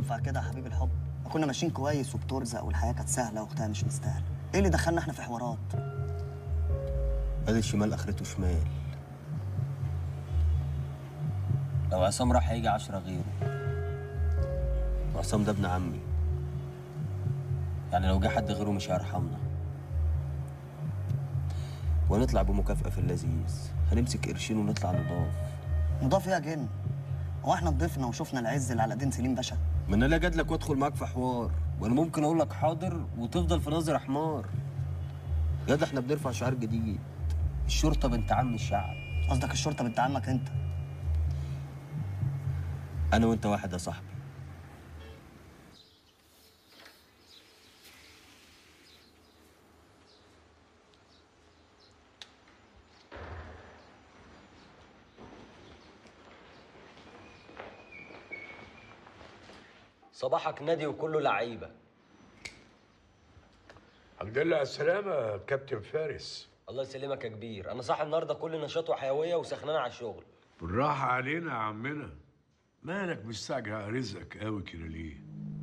ينفع كده يا حبيب الحب ما كنا ماشيين كويس وبترزق والحياه كانت سهله واختها مش مستاهله ايه اللي دخلنا احنا في حوارات ادي الشمال اخرته شمال لو عصام راح هيجي عشرة غيره وعصام ده ابن عمي يعني لو جه حد غيره مش هيرحمنا ونطلع بمكافأة في اللذيذ هنمسك قرشين ونطلع نضاف نضاف ايه يا جن هو احنا ضفنا وشفنا العز اللي على ايدين سليم باشا ما انا لا جاد لك وادخل معاك في حوار وانا ممكن اقول لك حاضر وتفضل في نظر حمار يا ده احنا بنرفع شعار جديد الشرطه بنت عم الشعب قصدك الشرطه بنت عمك انت انا وانت واحد يا صاحبي صباحك نادي وكله لعيبه الحمد لله على السلامة يا كابتن فارس الله يسلمك يا كبير انا صاحي النهارده كل نشاط وحيويه وسخنان على الشغل بالراحة علينا يا عمنا مالك مستعجل على رزقك قوي كده ليه؟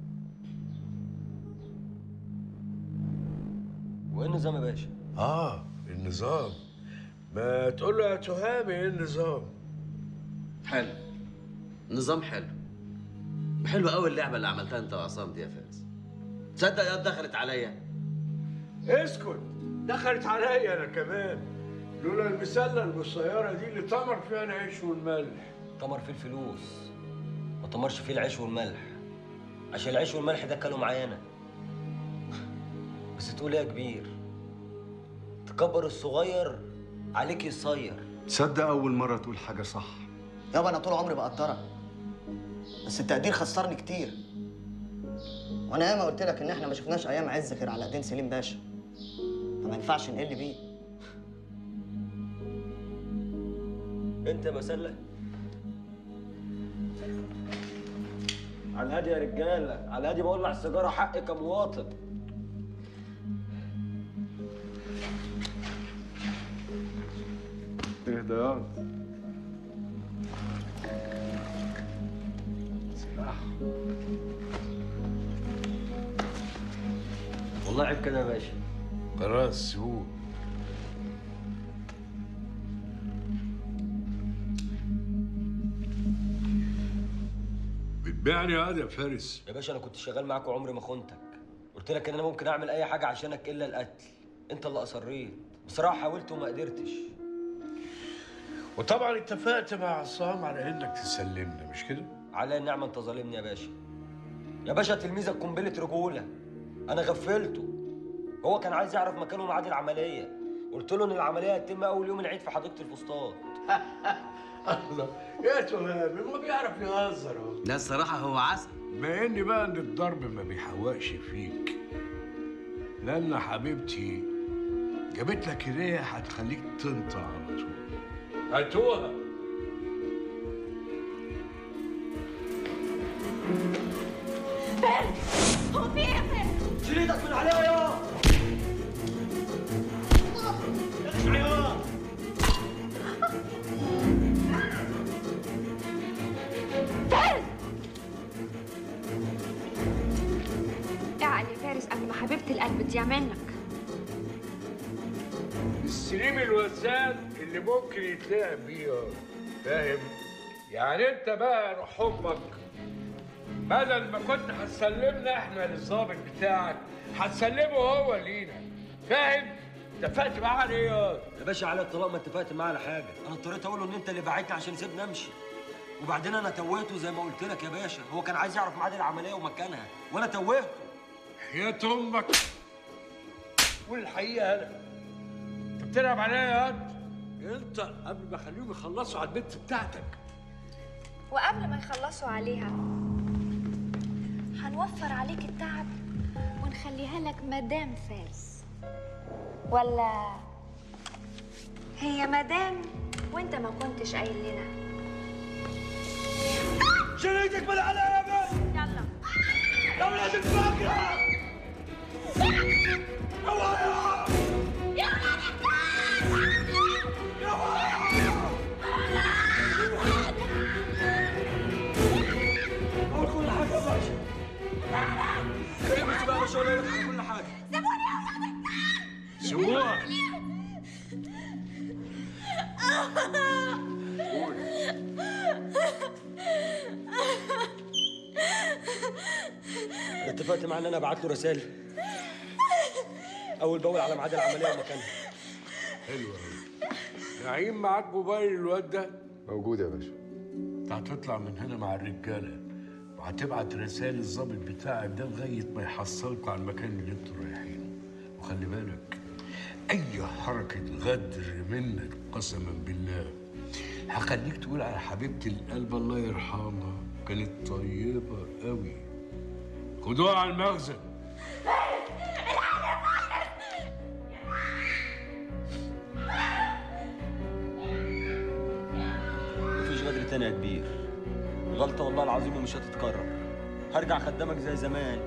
وايه النظام يا باشا اه النظام ما تقول له يا تهامي ايه النظام؟ حلو نظام حلو حلو قوي اللعبه اللي عملتها انت وعصام دي يا فارس تصدق يا دخلت عليا اسكت دخلت عليا انا كمان لولا المسله القصيره دي اللي طمر فيها العيش والملح طمر فيه الفلوس ما طمرش فيه العيش والملح عشان العيش والملح ده كانوا معانا بس تقول ايه يا كبير تكبر الصغير عليك يصير تصدق أول مرة تقول حاجة صح يابا انا طول عمري بقدرك بس التقدير خسرني كتير وانا ياما قلت لك ان احنا ما شفناش ايام عز غير على ايدين سليم باشا فما ينفعش نقل بيه انت مسلة على الهادي يا رجاله على الهادي بولع السيجاره حقي كمواطن اهدى يا والله عيب كده يا باشا خلاص سيبوه بتبيعني هذا يا فارس يا باشا انا كنت شغال معاك وعمري ما خنتك قلت لك ان انا ممكن اعمل اي حاجه عشانك الا القتل انت اللي اصريت بصراحه حاولت وما قدرتش وطبعا اتفقت مع عصام على انك تسلمنا مش كده؟ على النعمه انت ظالمني يا باشا يا باشا تلميذك قنبله رجوله انا غفلته هو كان عايز يعرف مكانه وميعاد العمليه قلت له ان العمليه هتتم اول يوم العيد في حديقه الفسطاط الله يا تهامي ما بيعرف يهزر اهو لا الصراحه هو عسل بما اني بقى ان الضرب ما بيحوقش فيك لان حبيبتي جابت لك هديه هتخليك تنطق على طول هاتوها هو في ايه يا فارس؟ شيل ايدك من عليها يا فارس اعقل يا فارس قبل ما حبيبة القلب تضيع منك السليم الوزان اللي ممكن يتلعب بيه فاهم يعني انت بقى روح امك بدل ما كنت هتسلمنا احنا للظابط بتاعك هتسلمه هو لينا فاهم اتفقت معاه على ايه ياض؟ يا باشا على الطلاق ما اتفقت معاه على حاجه انا اضطريت اقول له ان انت اللي بعتني عشان سيبني امشي وبعدين انا توهته زي ما قلت لك يا باشا هو كان عايز يعرف ميعاد العمليه ومكانها وانا توهته حياة امك قول الحقيقه انا انت بتلعب عليا يا واد انت قبل ما اخليهم يخلصوا على البنت بتاعتك وقبل ما يخلصوا عليها هنوفر عليك التعب ونخليها لك مدام فارس ولا هي مدام وانت ما كنتش قايل لنا شريتك من عليا يا باشا يلا يا ولاد الفقره اقول كل حاجه يا باشا اتفقت معاه ان انا ابعت له رسائل اول باول على ميعاد العمليه ومكانها حلو قوي نعيم معاك موبايل الواد ده موجود يا باشا انت هتطلع من هنا مع الرجاله وهتبعت رسائل الضابط بتاعك ده لغايه ما يحصلكوا على المكان اللي انتوا رايحينه وخلي بالك اي حركه غدر منك قسما بالله هخليك تقول على حبيبه القلب الله يرحمها كانت طيبه قوي خدوها على المخزن مفيش غدر تاني يا كبير غلطه والله العظيم ومش هتتكرر هرجع خدامك زي زمان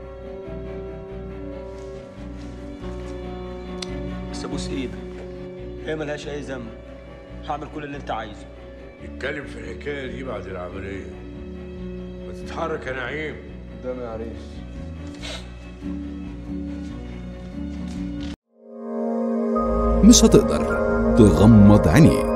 بس ابوس ايدك هي ملهاش اي ذنب هعمل كل اللي انت عايزه نتكلم في الحكايه دي بعد العمليه ما تتحرك يا نعيم قدامي يا عريس مش هتقدر تغمض عينيك